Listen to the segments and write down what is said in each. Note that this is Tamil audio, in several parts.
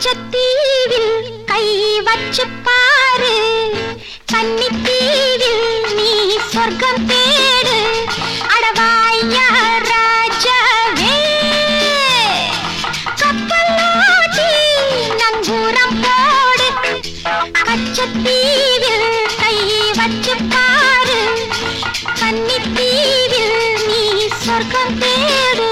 கச்சத்தீவில் கை வச்சு பாரு கன்னித்தீவில் நீ சொர்க்கம் தேடு அடவாயா ராஜாவே கப்பலோட்டி நங்கூரம் போடு கச்சத்தீவில் கை வச்சு பாரு கன்னித்தீவில் நீ சொர்க்கம் தேடு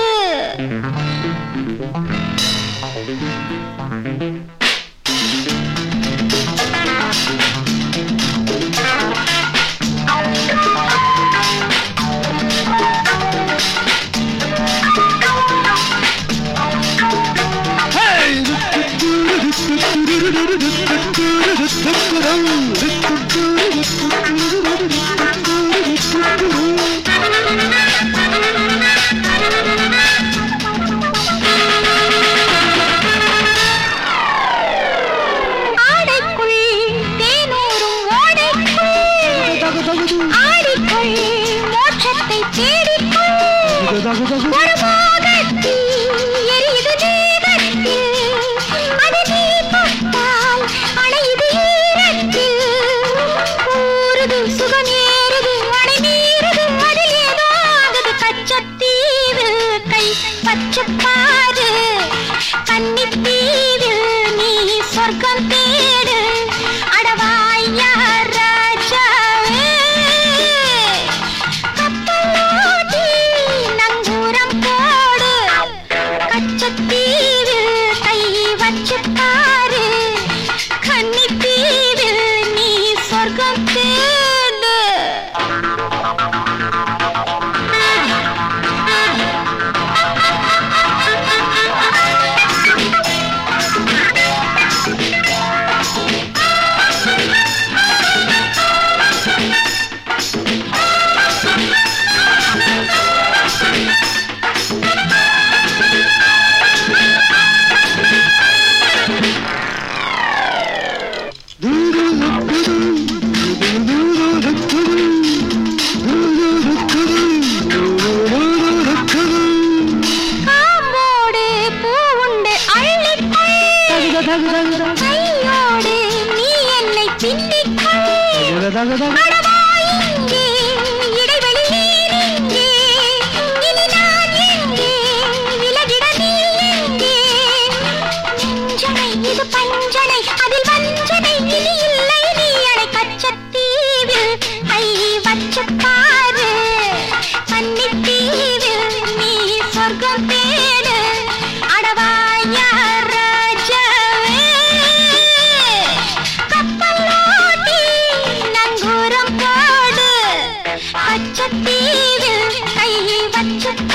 ஆடைக்குள் தேனூரும் ஓடைக்குள் ஆடிக்குள் மோட்சத்தை தேடிக்குள் ஒரு மோகத்தில் எரியுது தேகத்தில். அது நீ தொட்டால் அணையுது ஈரத்தில். ஊறுது, சுகம் ஏறுது, அணை மீறுது, அதில் ஏதோ ஆகுது. கச்சத்தீவில் கை வச்சுப் பாரு. கன்னித்தீவில் நீ சொர்க்கம் தேடு அடவாயா ராஜாவே கப்பலோட்டி நங்கூரம் போடு கச்சத்தீவில் கை வச்சு பாரு கன்னித்தீவில் நீ சொர்க்கம் தேடு காம்போடு பூவுண்டு அள்ளிக்கொள் கையோடு நீ என்னை பின்னிக்கொள் அடவா இங்கே, இடைவெளி நீர் இங்கே. இனி நான் எங்கே? விலகிட நீ எங்கே? நெஞ்சனை இது பஞ்சனை, அதில் வஞ்சனை இனி இல்லை நீ அடை கச்சத்தீவில் கை வச்சுப் பாரு. கன்னித்தீவில் நீ சொர்க்கம் தேடு. அடவாயா ராஜாவே. கப்பலோட்டி நங்கூரம் போடு கச்சத்தீவில் கை வச்சு